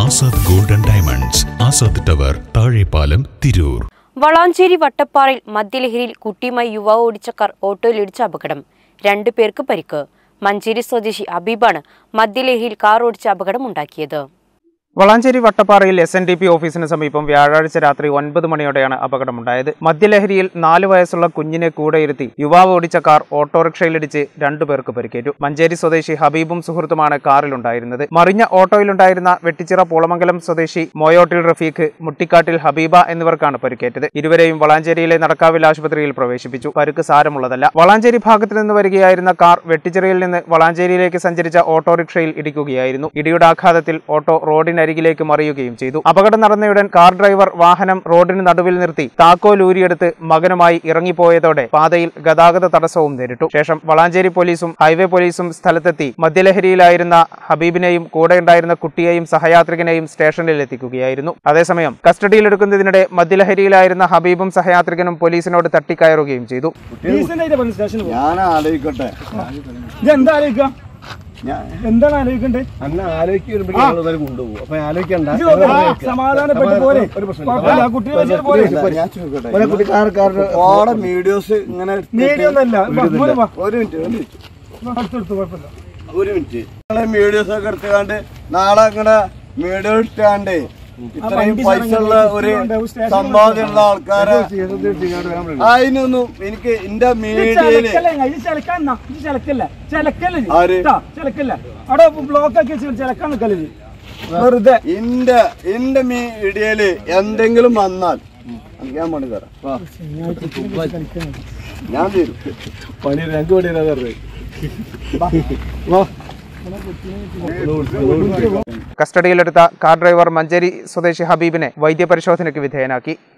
Azad golden diamonds Azad tower Thazhepalam Tirur Valanchery വട്ടപ്പാറയിൽ മദ്യലഹരിയിൽ കുട്ടിയുമായി യുവാവ് ഓടിച്ച കാർ ഓട്ടോയിലിടിച്ച അപകടം രണ്ടു പേർക്ക് പരിക്ക് മഞ്ചേരി സ്വദേശി അബീബാണ് മദ്യലഹരിയിൽ കാർ ഓടിച്ച അപകടമുണ്ടാക്കിയത് വളാഞ്ചേരി വട്ടപ്പാറയിൽ എസ് എൻ ഡി പി ഓഫീസിന് സമീപം വ്യാഴാഴ്ച രാത്രി ഒൻപത് മണിയോടെയാണ് അപകടമുണ്ടായത് മദ്യലഹരിയിൽ നാല് വയസ്സുള്ള കുഞ്ഞിനെ കൂടെയിരുത്തി യുവാവ് ഓടിച്ച കാർ ഓട്ടോറിക്ഷയിലിടിച്ച് രണ്ടുപേർക്ക് പരിക്കേറ്റു മഞ്ചേരി സ്വദേശി ഹബീബും സുഹൃത്തുമാണ് കാറിലുണ്ടായിരുന്നത് മറിഞ്ഞ ഓട്ടോയിലുണ്ടായിരുന്ന വെട്ടിച്ചിറ പൂളമംഗലം സ്വദേശി മോയോട്ടിൽ റഫീഖ് മുട്ടിക്കാട്ടിൽ ഹബീബ എന്നിവർക്കാണ് പരിക്കേറ്റത് ഇരുവരെയും വളാഞ്ചേരിയിലെ നടക്കാവിൽ ആശുപത്രിയിൽ പ്രവേശിപ്പിച്ചു പരുക്ക് സാരമുള്ളതല്ല വളാഞ്ചേരി ഭാഗത്ത് നിന്ന് വരികയായിരുന്ന കാർ വെട്ടിച്ചിറയിൽ നിന്ന് വളാഞ്ചേരിയിലേക്ക് സഞ്ചരിച്ച ഓട്ടോറിക്ഷയിൽ ഇടിക്കുകയായിരുന്നു ഇടിയുടെ ആഘാതത്തിൽ ഓട്ടോ റോഡിനരികിലേക്ക് മറിയുകയും ചെയ്തു അപകടം നടന്നയുടൻ കാർ ഡ്രൈവർ വാഹനം റോഡിന് നടുവിൽ നിർത്തി താക്കോൽ ഊരിയെടുത്ത് മകനുമായി ഇറങ്ങിപ്പോയതോടെ പാതയിൽ ഗതാഗത തടസ്സവും നേരിട്ടു ശേഷം വളാഞ്ചേരി പോലീസും ഹൈവേ പോലീസും സ്ഥലത്തെത്തി മദ്യലഹരിയിലായിരുന്ന ഹബീബിനെയും കൂടെയുണ്ടായിരുന്ന കുട്ടിയെയും സഹയാത്രികനെയും സ്റ്റേഷനിൽ എത്തിക്കുകയായിരുന്നു അതേസമയം കസ്റ്റഡിയിലെടുക്കുന്നതിനിടെ മദ്യലഹരിയിലായിരുന്ന ഹബീബും സഹയാത്രികനും പോലീസിനോട് തട്ടിക്കയറുകയും ചെയ്തു ഡീസന്റായിട്ട് പറഞ്ഞു സ്റ്റേഷനിൽ പോ. ഞാൻ ആലോചിക്കട്ടെ ഇത് എന്താ ആലോചിക്കുക എന്താണ് ആലോചിക്കണ്ടേ അന്ന ആലോചിക്കുമ്പോഴേ ഞങ്ങൾ കൊണ്ടുപോകും അപ്പൊ ആലോചിക്കണ്ട ഇത് ആ സമാധാനപ്പെട്ട് പോരെ കുഴപ്പമില്ല, ആ കുട്ടിയെ വെച്ചിട്ട് പോരെ ഞാൻ ചോദിക്കട്ടെ കുട്ടിക്കാർക്കാരുടെ ഒരുപാട് വീഡിയോസ് ഇങ്ങനെ എടുത്തിട്ട് മീഡിയ ഒന്നല്ല വാ, മോനെ വാ. ഒരു മിനിറ്റ് ഒരു മിനിറ്റ് അടുത്തെടുത്ത് കുഴപ്പമില്ല ഒരു മിനിറ്റ് നിങ്ങളെ വീഡിയോസ് ഒക്കെ എടുത്തുകാണ്ട് നാളെ ഇങ്ങനെ വീഡിയോ എടുത്താണ്ട് ഇത്രയും പൈസ ഉള്ള ഒരു സമ്പാദ്യമുള്ള ആൾക്കാരെ അതിനൊന്നും എനിക്ക് എന്റെ ഇത് മീഡിയയില് ചിലക്കല്ല, ഇത് ചിലക്കാൻ എന്നാ? ഇത് ചിലക്കല്ല. ചിലക്കല്ല ഇത്. ആര്? ട്ടാ, ചിലക്കല്ല. അവിടെ ബ്ലോക്ക് ആക്കി വെച്ച് ചിലക്കാൻ നിൽക്കല്ലേ ഇത്? വെറുതെ എന്റെ എന്റെ മീഡിയയില് എന്തെങ്കിലും വന്നാൽ എനിക്ക് ഞാൻ പണി തരാം ഞാൻ തരും പണി ഞങ്ങൾക്ക് പണി തരാം കസ്റ്റഡിയിലെടുത്ത കാർ ഡ്രൈവർ മഞ്ചേരി സ്വദേശി ഹബീബിനെ വൈദ്യപരിശോധനയ്ക്ക് വിധേയനാക്കി